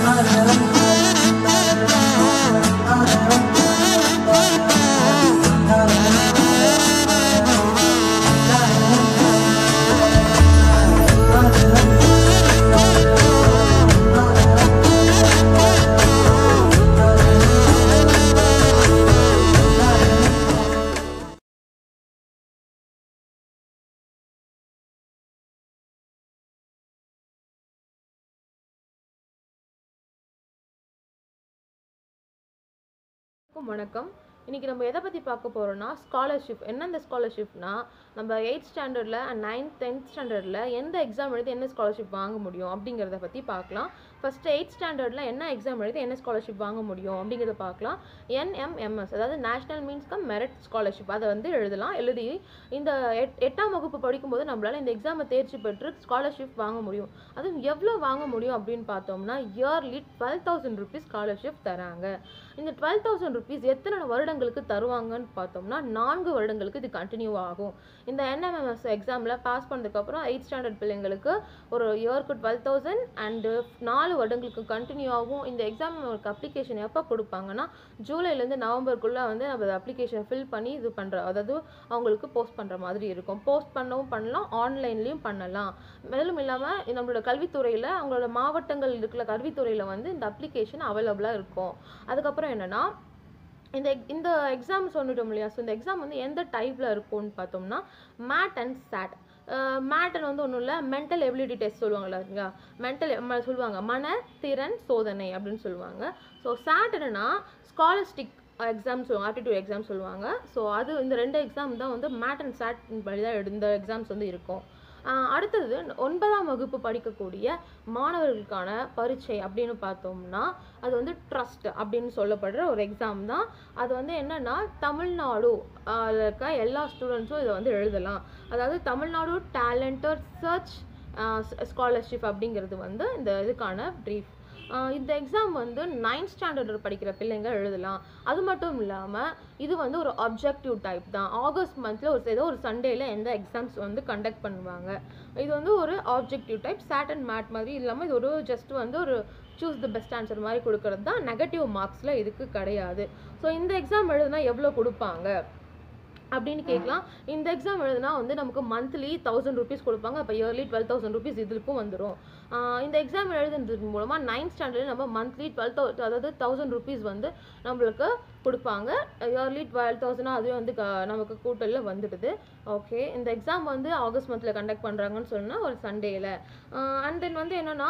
அனைவருக்கும் வணக்கம் இன்னைக்கு நம்ம எதை பற்றி பார்க்க போகிறோம்னா ஸ்காலர்ஷிப் என்ன இந்த ஸ்காலர்ஷிப்னா நம்ம எயிட் ஸ்டாண்டர்டில் அண்ட் நைன்த் டென்த் ஸ்டாண்டர்டில் எந்த எக்ஸாம் எழுதி என்ன ஸ்காலர்ஷிப் வாங்க முடியும் அப்படிங்கிறத பற்றி பார்க்கலாம் ஃபஸ்ட்டு எயிட் ஸ்டாண்டர்டில் என்ன எக்ஸாம் எழுதி என்ன ஸ்காலர்ஷிப் வாங்க முடியும் அப்படிங்கிறத பார்க்கலாம் என்எம்எம்எஸ் அதாவது national means cum merit scholarship அதை வந்து எழுதலாம் எழுதி இந்த எட் எட்டாம் வகுப்பு படிக்கும்போது நம்மளால் இந்த எக்ஸாமை தேர்ச்சி பெற்று ஸ்காலர்ஷிப் வாங்க முடியும் அதுவும் எவ்வளோ வாங்க முடியும் அப்படின்னு பார்த்தோம்னா yearly twelve thousand rupees scholarship தராங்க இந்த டுவெல் தௌசண்ட் ருபீஸ் எத்தனை வருடங்களுக்கு தருவாங்கன்னு பார்த்தோம்னா நான்கு வருடங்களுக்கு இது கண்டினியூ ஆகும் இந்த என்எம்எம்எஸ் எக்ஸாமில் பாஸ் பண்ணதுக்கப்புறம் எயிட் ஸ்டாண்டர்ட் பிள்ளைங்களுக்கு ஒரு இயர்க்கு டுவெல் தௌசண்ட் அண்டு நாலு வருடங்களுக்கு கண்டினியூ ஆகும் இந்த எக்ஸாம் அவங்களுக்கு அப்ளிகேஷன் எப்போ கொடுப்பாங்கன்னா ஜூலைலேருந்து நவம்பருக்குள்ளே வந்து நம்ம அப்ளிகேஷன் ஃபில் பண்ணி இது பண்ணுற அதாவது அவங்களுக்கு போஸ்ட் பண்ணுற மாதிரி இருக்கும் போஸ்ட் பண்ணவும் பண்ணலாம் ஆன்லைன்லேயும் பண்ணலாம் மேலும் இல்லாமல் நம்மளோட கல்வித்துறையில் அவங்களோட மாவட்டங்கள் இருக்கிற கல்வித்துறையில் வந்து இந்த அப்ளிகேஷன் அவைலபிளாக இருக்கும் அதுக்கப்புறம் என்னென்னா இந்த இந்த எக்ஸாம் சொல்லிட்டோம் இல்லையா ஸோ இந்த எக்ஸாம் வந்து எந்த டைப்பில் இருக்கும்னு பார்த்தோம்னா மேட் அண்ட் சாட் மேட்டன் வந்து ஒன்றும் இல்லை மென்டல் எபிலிட்டி டெஸ்ட் சொல்லுவாங்கல்ல இல்லையா மென்டல் சொல்லுவாங்க மன திறன் சோதனை அப்படின்னு சொல்லுவாங்க ஸோ சாட் என்னன்னா ஸ்காலர்ஸ்டிக் எக்ஸாம் சொல்லுவாங்க ஆப்டிடியூட் எக்ஸாம் சொல்லுவாங்க ஸோ அது இந்த ரெண்டு எக்ஸாம் தான் வந்து மேட் அண்ட் சாட் படி தான் இந்த எக்ஸாம்ஸ் வந்து இருக்கும் ஆஹ் அடுத்தது ஒன்பதாம் வகுப்பு படிக்கக்கூடிய மாணவர்களுக்கான பரீட்சை அப்படின்னு பார்த்தோம்னா அது வந்து ட்ரஸ்ட் அப்படின்னு சொல்லப்படுற ஒரு எக்ஸாம் தான் அது வந்து என்னன்னா தமிழ்நாடு ஆஹ் ல இருக்க எல்லா ஸ்டூடெண்ட்ஸும் இதை வந்து எழுதலாம் அதாவது தமிழ்நாடு டேலண்டட் சர்ச் ஸ்காலர்ஷிப் அப்படிங்கிறது வந்து இந்த இதுக்கான ப்ரீஃப் இந்த எக்ஸாம் வந்து நைன்த் ஸ்டாண்டர்ட் படிக்கிற பிள்ளைங்க எழுதலாம் அது மட்டும் இல்லாமல் இது வந்து ஒரு அப்ஜெக்டிவ் டைப் தான் ஆகஸ்ட் மந்தில் ஒரு ஏதோ ஒரு சண்டேல எந்த எக்ஸாம்ஸ் வந்து கண்டக்ட் பண்ணுவாங்க இது வந்து ஒரு objective type SAT and MAT மாதிரி இல்லாமல் இது ஒரு ஜஸ்ட் வந்து ஒரு சூஸ் த பெஸ்ட் ஆன்சர் மாதிரி கொடுக்கறது தான் நெகட்டிவ் மார்க்ஸில் இதுக்கு கிடையாது ஸோ இந்த எக்ஸாம் எழுதுனா எவ்வளோ கொடுப்பாங்க அப்படின்னு கேட்கலாம் இந்த எக்ஸாம் எழுதுனா வந்து நமக்கு மந்த்லி தௌசண்ட் ருபீஸ் கொடுப்பாங்க அப்போ இயர்லி டுவெல் தௌசண்ட் ருபீஸ் இதுக்கும் வந்துடும் இந்த எக்ஸாம் எழுதுனதுக்கு மூலமாக நைன்த் ஸ்டாண்டர்டில் நம்ம மந்த்லி டுவெல் தௌ அதாவது தௌசண்ட் ருபீஸ் வந்து நம்மளுக்கு கொடுப்பாங்க இயர்லி டுவெல் தௌசண்ட் அதுவே வந்து க- நமக்கு கூட்டலில் வந்துடுது ஓகே இந்த எக்ஸாம் வந்து ஆகஸ்ட் மந்தில் கண்டக்ட் பண்ணுறாங்கன்னு சொன்னால் ஒரு சண்டேயில் அண்ட் தென் வந்து என்னென்னா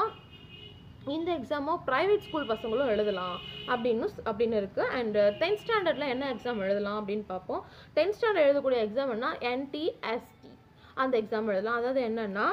இந்த எக்ஸாமோ ப்ரைவேட் ஸ்கூல் பசங்களும் எழுதலாம் அப்படின்னு ஸ்- அப்படின்னு இருக்குது அண்ட் டென்த் ஸ்டாண்டர்டில் என்ன எக்ஸாம் எழுதலாம் அப்படின்னு பார்ப்போம் டென்த் ஸ்டாண்டர்ட் எழுதக்கூடிய எக்ஸாம்னா என்டிஎஸ்டி அந்த எக்ஸாம் எழுதலாம் அதாவது என்னென்னா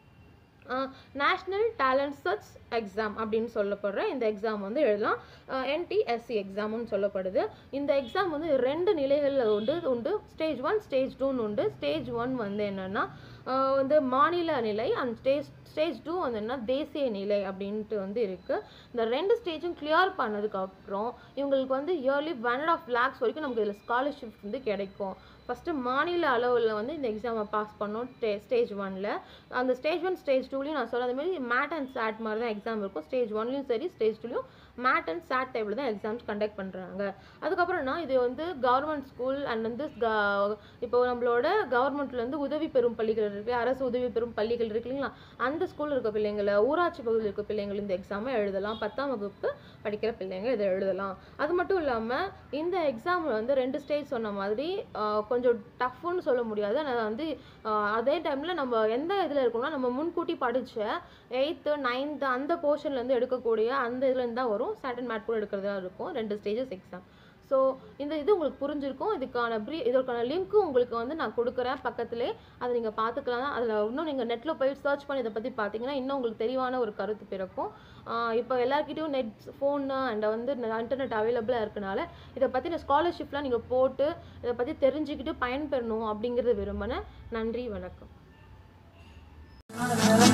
நேஷ்னல் டேலண்ட் சர்ச் எக்ஸாம் அப்படின்னு சொல்லப்படுற இந்த எக்ஸாம் வந்து எழுதலாம் என்டிஎஸ்சி எக்ஸாம்னு சொல்லப்படுது இந்த எக்ஸாம் வந்து ரெண்டு நிலைகளில் உண்டு உண்டு ஸ்டேஜ் ஒன் ஸ்டேஜ் டூன்னு உண்டு ஸ்டேஜ் ஒன் வந்து என்னென்னா வந்து மாநில நிலை அண்ட் ஸ்டேஜ் ஸ்டேஜ் டூ வந்து என்ன தேசிய நிலை அப்படின்ட்டு வந்து இருக்குது இந்த ரெண்டு ஸ்டேஜும் கிளியர் பண்ணதுக்கப்புறம் இவங்களுக்கு வந்து yearly one and half lakhs வரைக்கும் நமக்கு இதில் ஸ்காலர்ஷிப் வந்து கிடைக்கும் ஃபஸ்ட்டு மாநில அளவில் வந்து இந்த எக்ஸாமை பாஸ் பண்ணோம் ஸ்டே ஸ்டேஜ் ஒனில் அந்த ஸ்டேஜ் ஒன் ஸ்டேஜ் டூலையும் நான் சொல்லாத மாதிரி மேட் அண்ட் சாட் மாதிரி தான் எக்ஸாம் இருக்கும் ஸ்டேஜ் ஒன்லையும் சரி ஸ்டேஜ் டூலையும் மேட் அண்ட் சாட் டைப்பில் தான் எக்ஸாம்ஸ் கண்டக்ட் பண்ணுறாங்க அதுக்கப்புறம்னா இது வந்து கவர்மெண்ட் ஸ்கூல் அண்ட் வந்து க- இப்போ நம்மளோட கவர்மெண்ட்லேருந்து உதவி பெறும் பள்ளிகள் இருக்கு அரசு உதவி பெறும் பள்ளிகள் இருக்கு இல்லைங்களா அந்த ஸ்கூலில் இருக்க பிள்ளைங்களை ஊராட்சி பகுதியில் இருக்க பிள்ளைங்கள் இந்த எக்ஸாமை எழுதலாம் பத்தாம் வகுப்பு படிக்கிற பிள்ளைங்க இதை எழுதலாம் அது மட்டும் இல்லாமல் இந்த எக்ஸாம் வந்து ரெண்டு ஸ்டேஜ் சொன்ன மாதிரி ஆஹ், கொஞ்சம் டஃப்னு சொல்ல முடியாது ஆனால் வந்து ஆஹ், அதே டைமில் நம்ம எந்த இதில் இருக்கோம்னா நம்ம முன்கூட்டி படித்த எயித்து நைன்த்து அந்த போர்ஷன்லேருந்து எடுக்கக்கூடிய அந்த இதுலேருந்து தான் வரும் சாட்டன் மேட் கூட எடுக்கிறதா இருக்கும் ரெண்டு ஸ்டேஜஸ் எக்ஸாம் ஸோ இந்த இது உங்களுக்கு புரிஞ்சிருக்கும் இதுக்கான ப்ரீ இதற்கான லிங்க்கும் உங்களுக்கு வந்து நான் கொடுக்குறேன் பக்கத்திலே அதை நீங்கள் பார்த்துக்கலாம் அதில் இன்னும் நீங்கள் நெட்டில் போய் சர்ச் பண்ணி இதை பற்றி பார்த்தீங்கன்னா இன்னும் உங்களுக்கு தெளிவான ஒரு கருத்து பிறக்கும் ஆஹ் இப்போ எல்லாருக்கிட்டையும் நெட் ஃபோனு அண்ட் வந்து இன்டர்நெட் அவைலபிளாக இருக்கனால இதை பற்றின ஸ்காலர்ஷிப்லாம் நீங்கள் போட்டு இதை பற்றி தெரிஞ்சுக்கிட்டு பயன்பெறணும் அப்படிங்கிறது விரும்பினேன் நன்றி வணக்கம்